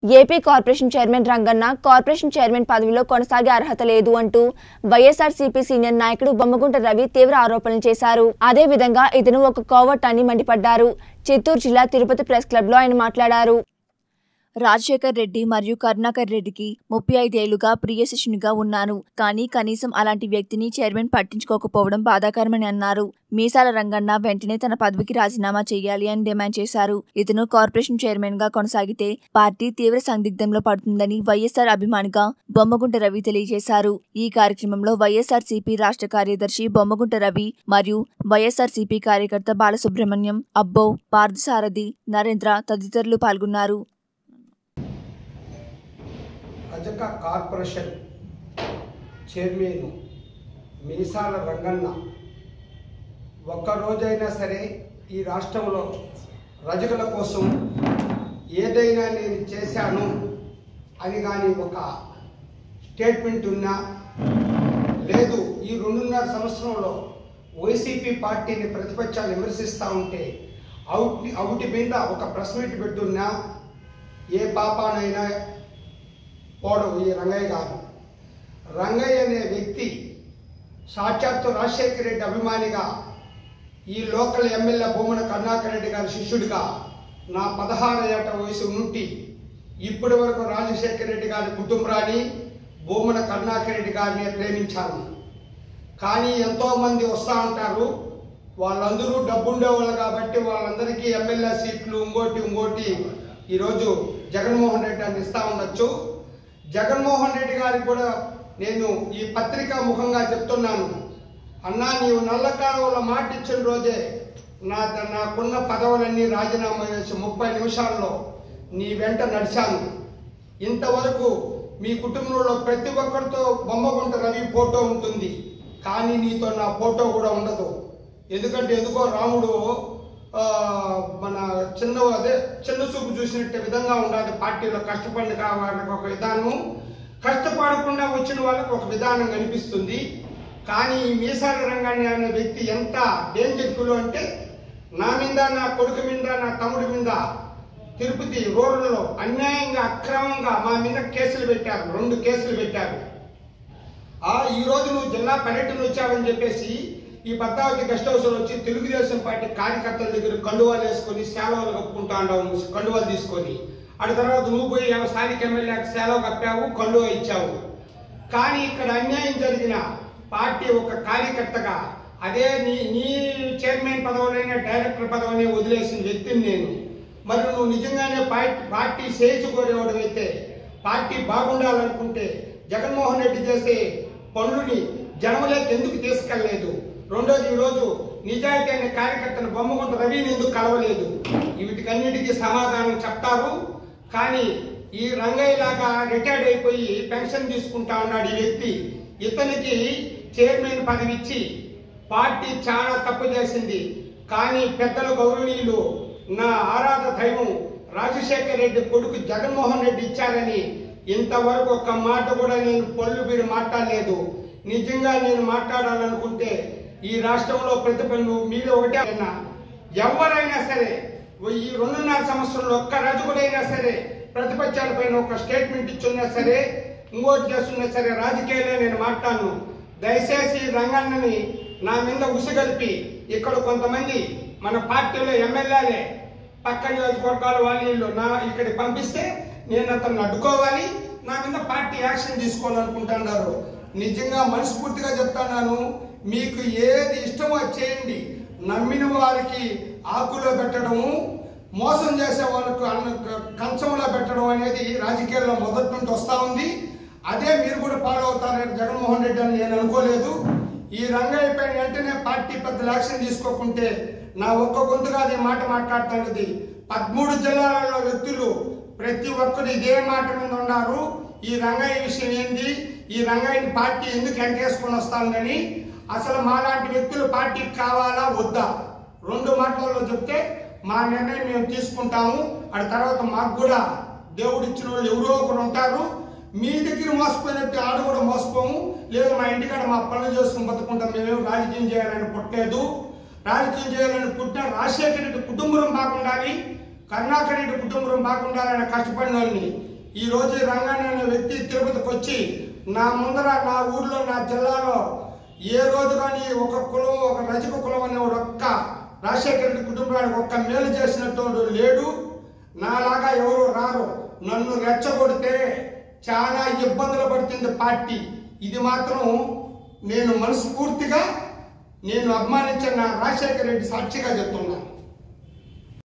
AP corporation chairman Ranganna corporation chairman పదవిలో కొనసాగే అర్హత లేదు అంటూ వైఎస్ఆర్సీపీ సీనియర్ నాయకుడు బొమ్మగుంట రవి తీవ్ర ఆరోపణలు చేశారు అదే విధంగా ఇతను ఒక కోవట్ అని మండిపడ్డారు చిత్తూరు జిల్లా తిరుపతి ప్రెస్ క్లబ్ లో ఆయన మాట్లాడారు రాజశేఖర్ రెడ్డి మరియు కరుణాకర్ రెడ్డికి ముప్పై ఐదేళ్లుగా ప్రియ శిష్యునిగా ఉన్నాను కానీ కనీసం అలాంటి వ్యక్తిని చైర్మన్ పట్టించుకోకపోవడం బాధాకరమని అన్నారు మీసాల రంగన్న వెంటనే తన పదవికి రాజీనామా చేయాలి అని డిమాండ్ చేశారు ఇతను కార్పొరేషన్ చైర్మన్ గా కొనసాగితే పార్టీ తీవ్ర సందిగ్ధంలో పడుతుందని వైఎస్ఆర్ అభిమానిగా బొమ్మగుంట రవి తెలియజేశారు ఈ కార్యక్రమంలో వైఎస్ఆర్ సిపి రాష్ట్ర కార్యదర్శి బొమ్మగుంట రవి మరియు వైఎస్ఆర్ సిపి కార్యకర్త బాలసుబ్రహ్మణ్యం అబ్బో పార్థసారథి నరేంద్ర తదితరులు పాల్గొన్నారు రజక కార్పొరేషన్ చైర్మన్ మీసాల రంగన్న ఒక్కరోజైనా సరే ఈ రాష్ట్రంలో రజకుల కోసం ఏదైనా నేను చేశాను అని కానీ ఒక స్టేట్మెంట్ ఉన్నా లేదు ఈ రెండున్నర సంవత్సరంలో వైసీపీ పార్టీని ప్రతిపక్షాలు విమర్శిస్తూ ఉంటే అవుట్ అవుటి మీద ఒక ప్రెస్ మీట్ పెట్టున్నా ఏ పాపానైనా పోవడం ఈ రంగయ్య గారు రంగయ్య అనే వ్యక్తి సాక్షాత్తు రాజశేఖర రెడ్డి అభిమానిగా ఈ లోకల్ ఎమ్మెల్యే భూమన కరుణాకర్ రెడ్డి గారి శిష్యుడిగా నా పదహారు ఏట వయసు నుండి ఇప్పటి వరకు రాజశేఖర రెడ్డి గారి కుటుంబాన్ని భూమన కరుణాకర్ రెడ్డి గారిని ప్రేమించాను కానీ ఎంతోమంది వస్తూ ఉంటారు వాళ్ళందరూ డబ్బుండేవాళ్ళు కాబట్టి వాళ్ళందరికీ ఎమ్మెల్యే సీట్లు ఇంకోటి ఇంకోటి ఈరోజు జగన్మోహన్ రెడ్డి అని ఇస్తూ ఉండొచ్చు జగన్మోహన్ రెడ్డి గారికి కూడా నేను ఈ పత్రికా ముఖంగా చెప్తున్నాను అన్నా నీవు నల్ల కాలువల మాట ఇచ్చిన రోజే నా నాకున్న పదవులన్నీ రాజీనామా చేసి ముప్పై నిమిషాల్లో నీ వెంట నడిచాను ఇంతవరకు మీ కుటుంబంలో ప్రతి ఒక్కరితో బొమ్మగుంట రవి ఫోటో ఉంటుంది కానీ నీతో నా ఫోటో కూడా ఉండదు ఎందుకంటే ఎందుకో రాముడు ఆ, మన చిన్న అదే చిన్న చూపు చూసినట్టు విధంగా ఉండాలి పార్టీలో కష్టపడి వాళ్ళకి ఒక విధానం కష్టపడకుండా వచ్చిన వాళ్ళకి ఒక విధానం కనిపిస్తుంది కానీ ఈ మీసాల రంగాన్ని అనే వ్యక్తి ఎంత డేంజర్ఫుల్ అంటే నా మీద నా కొడుకు మీద నా తమ్ముడి మీద తిరుపతి రూరల్లో అన్యాయంగా అక్రమంగా మా మీద కేసులు పెట్టారు రెండు కేసులు పెట్టారు ఆ ఈ రోజు నువ్వు జిల్లా పర్యటన వచ్చావని చెప్పేసి ఈ భద్రావతి గెస్ట్ హౌస్ లో వచ్చి తెలుగుదేశం పార్టీ కార్యకర్తల దగ్గర కండువాలు వేసుకొని సేలవలు కప్పుకుంటా ఉండవు కండువాలు తీసుకొని ఆ తర్వాత నువ్వు పోయి ఏమో స్థానిక ఎమ్మెల్యేకి సేలవ కప్పావు కండువా ఇచ్చావు కానీ ఇక్కడ అన్యాయం జరిగిన పార్టీ ఒక కార్యకర్తగా అదే నీ నీ చైర్మన్ పదవులైన డైరెక్టర్ పదవిని వదిలేసిన వ్యక్తిని నేను మరి నువ్వు నిజంగానే పార్టీ పార్టీ చేయించుకోలేవడం అయితే పార్టీ బాగుండాలనుకుంటే జగన్మోహన్ రెడ్డి చేసే పనులని జనములోకి ఎందుకు తీసుకెళ్లలేదు రెండోది ఈరోజు నిజాయితీ అనే కార్యకర్తను బొమ్మగుంట రవిని ఎందుకు కలవలేదు వీటికన్నిటికీ సమాధానం చెప్తారు కానీ ఈ రంగయ్య లాగా రిటైర్డ్ అయిపోయి పెన్షన్ తీసుకుంటా ఉన్నాడు ఈ వ్యక్తి ఇతనికి చైర్మన్ పదవి ఇచ్చి పార్టీ చాలా తప్పు చేసింది కానీ పెద్దల గౌరవనీయులు నా ఆరాధ దైవం రాజశేఖర్ రెడ్డి కొడుకు జగన్మోహన్ రెడ్డి ఇచ్చారని ఇంతవరకు ఒక్క మాట కూడా నేను పళ్ళు మీరు మాట్లాడలేదు నిజంగా నేను మాట్లాడాలనుకుంటే ఈ రాష్ట్రంలో ప్రతిభను మీరు ఒకటే అయినా ఎవరైనా సరే ఈ రెండున్నర సంవత్సరంలో ఒక్క రజకుడైనా సరే ప్రతిపక్షాలపైన ఒక స్టేట్మెంట్ ఇచ్చున్నా సరే ఇంకోటి చేస్తున్నా సరే రాజకీయాలే నేను మాట్లాడను దయచేసి ఈ రంగన్నని నా మీద ఉసిగలిపి ఇక్కడ కొంతమంది మన పార్టీలో ఎమ్మెల్యేలే పక్క నియోజకవర్గాల వాళ్ళు వీళ్ళు నా ఇక్కడికి పంపిస్తే నేను అతన్ని అడ్డుకోవాలి నా మీద పార్టీ యాక్షన్ తీసుకోవాలనుకుంటున్నారు నిజంగా మనస్ఫూర్తిగా చెప్తున్నాను మీకు ఏది ఇష్టమో అది చేయండి నమ్మిన వారికి ఆకులో పెట్టడము మోసం చేసే వాళ్ళకు అన్న కంచంలో పెట్టడం అనేది రాజకీయాల్లో మొదటి నుండి వస్తూ ఉంది అదే మీరు కూడా ఫాలో అవుతారని జగన్మోహన్ రెడ్డి అని నేను అనుకోలేదు ఈ రంగయ్య పైన వెంటనే పార్టీ పెద్దలు యాక్షన్ తీసుకోకుంటే నా ఒక్క గొంతుగా అదే మాట మాట్లాడుతున్నది పదమూడు జిల్లాలలో వ్యక్తులు ప్రతి ఒక్కరు ఇదే మాట మీద ఉన్నారు ఈ రంగయ్య విషయం ఏంది ఈ రంగయ్యని పార్టీ ఎందుకు వెనకేసుకొని వస్తానని అసలు మాలాంటి వ్యక్తులు పార్టీకి కావాలా వద్దా రెండు మాటలలో చెప్తే మా నిర్ణయం మేము తీసుకుంటాము ఆ తర్వాత మాకు కూడా దేవుడు ఇచ్చిన వాళ్ళు ఎవరో ఒకరు ఉంటారు మీ దగ్గర మోసపోయినట్టు ఆడ కూడా మోసపోము లేదు మా ఇంటికాడ మా పనులు చేసుకుని బతుకుంటాం మేమేం రాజకీయం చేయాలని పుట్టలేదు రాజకీయం చేయాలని పుట్టిన రాజశేఖర రెడ్డి కుటుంబం బాగుండాలి కరుణాకర్ రెడ్డి కుటుంబం బాగుండాలని కష్టపడిన వాళ్ళని ఈ రోజు ఈ రంగాన్ని అనే వ్యక్తి తిరుపతికి వచ్చి నా ముందర నా ఊర్లో నా జిల్లాలో ఏ రోజు కానీ ఒక కులం ఒక రజక కులం అనే ఒక్క రాజశేఖర రెడ్డి కుటుంబానికి ఒక్క మేలు చేసినట్టు లేడు నాలాగా ఎవరు రారు నన్ను రెచ్చగొడితే చాలా ఇబ్బందులు పడుతుంది పార్టీ ఇది మాత్రం నేను మనస్ఫూర్తిగా నేను అభిమానించిన నా రాజశేఖర రెడ్డి సాక్షిగా చెప్తున్నా